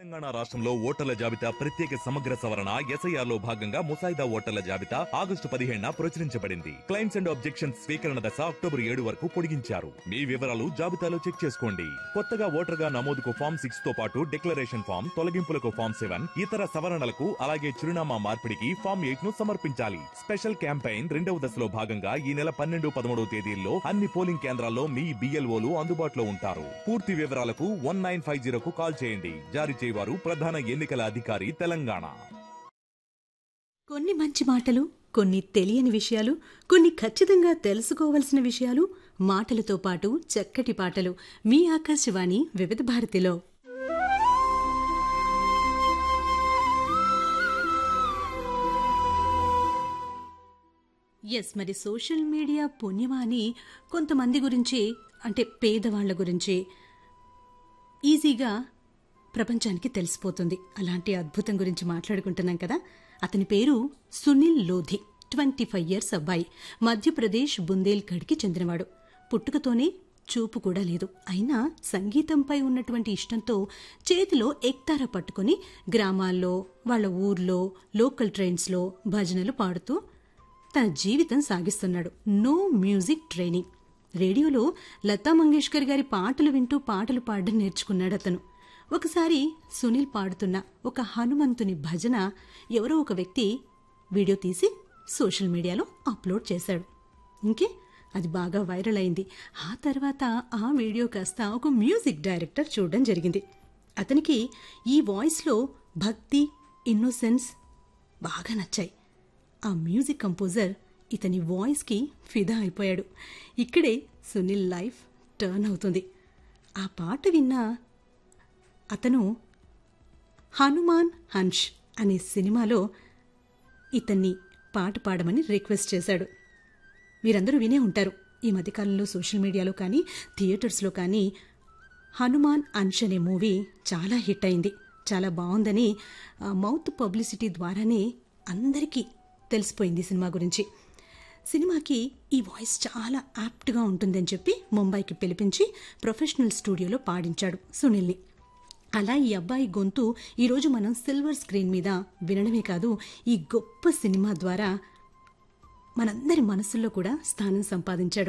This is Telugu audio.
తెలంగాణ రాష్ట్రంలో ఓటర్ల జాబితా ప్రత్యేక సమగ్ర సవరణ ఎస్ఐఆర్ లో భాగంగా ముసాయిదా ఓటర్ల జాబితా ఆగస్టు పదిహేడున ప్రచురించబడింది క్లైమ్స్ అండ్ ఆబ్జెక్షన్స్ స్వీకరణ దశ అక్టోబర్ ఏడు వరకు పొడిగించారు మీ వివరాలు జాబితాలో చెక్ చేసుకోండి కొత్తగా ఓటర్గా నమోదుకు ఫామ్ సిక్స్ తో పాటు డిక్లరేషన్ ఫామ్ తొలగింపులకు ఫామ్ సెవెన్ ఇతర సవరణలకు అలాగే చిరునామా మార్పిడికి ఫామ్ ఎయిట్ ను సమర్పించాలి స్పెషల్ క్యాంపెయిన్ రెండవ దశలో భాగంగా ఈ నెల పన్నెండు పదమూడవ తేదీల్లో అన్ని పోలింగ్ కేంద్రాల్లో మీ బిఎల్ఓలు అందుబాటులో ఉంటారు పూర్తి వివరాలకు వన్ నైన్ ఫైవ్ జీరోకు కాల్ చేయండి జారీ చేయవారు ప్రధాన ఎన్నికల అధికారి తెలంగాణ కొన్ని మంచి మాటలు కొన్ని తెలియని విషయాలు కొన్ని ఖచ్చితంగా తెలుసుకోవలసిన విషయాలు మాటలతో పాటు చక్కటి పాటలు మీ ఆకాశవాణి వివిధ భారతిలో ఎస్ మరి సోషల్ మీడియా పుణ్యమా అని కొంతమంది గురించి అంటే పేదవాళ్ల గురించి ఈజీగా ప్రపంచానికి తెలిసిపోతుంది అలాంటి అద్భుతం గురించి మాట్లాడుకుంటున్నాం కదా అతని పేరు Sunil Lodhi twenty five years అబ్బాయి మధ్యప్రదేశ్ బుందేల్ఖండ్కి చెందినవాడు పుట్టుకతోనే చూపు కూడా లేదు అయినా సంగీతంపై ఉన్నటువంటి ఇష్టంతో చేతిలో ఎక్తార పట్టుకుని గ్రామాల్లో వాళ్ళ ఊర్లో లోకల్ ట్రైన్స్లో భజనలు పాడుతూ తన జీవితం సాగిస్తున్నాడు నో మ్యూజిక్ ట్రైనింగ్ రేడియోలో లతా మంగేష్కర్ గారి పాటలు వింటూ పాటలు పాడడం నేర్చుకున్నాడు అతను ఒకసారి సునీల్ పాడుతున్న ఒక హనుమంతుని భజన ఎవరో ఒక వ్యక్తి వీడియో తీసి సోషల్ మీడియాలో అప్లోడ్ చేశాడు ఇంకే అది బాగా వైరల్ అయింది ఆ తర్వాత ఆ వీడియో కాస్త ఒక మ్యూజిక్ డైరెక్టర్ చూడడం జరిగింది అతనికి ఈ వాయిస్లో భక్తి ఇన్నోసెన్స్ బాగా నచ్చాయి ఆ మ్యూజిక్ కంపోజర్ ఇతని వాయిస్కి ఫిదా అయిపోయాడు ఇక్కడే సునీల్ లైఫ్ టర్న్ అవుతుంది ఆ పాట విన్న అతను హనుమాన్ హన్ష్ అనే సినిమాలో ఇతన్ని పాట పాడమని రిక్వెస్ట్ చేశాడు మీరందరూ వినే ఉంటారు ఈ మధ్యకాలంలో సోషల్ మీడియాలో కానీ థియేటర్స్లో కానీ హనుమాన్ అంశ్ అనే మూవీ చాలా హిట్ అయింది చాలా బాగుందని ఆ, మౌత్ పబ్లిసిటీ ద్వారానే అందరికీ తెలిసిపోయింది ఈ సినిమా గురించి సినిమాకి ఈ వాయిస్ చాలా యాప్ట్గా ఉంటుందని చెప్పి ముంబైకి పిలిపించి ప్రొఫెషనల్ స్టూడియోలో పాడించాడు సునీల్ని అలా ఈ అబ్బాయి గొంతు ఈరోజు మనం సిల్వర్ స్క్రీన్ మీద వినడమే కాదు ఈ గొప్ప సినిమా ద్వారా మనందరి మనసుల్లో కూడా స్థానం సంపాదించాడు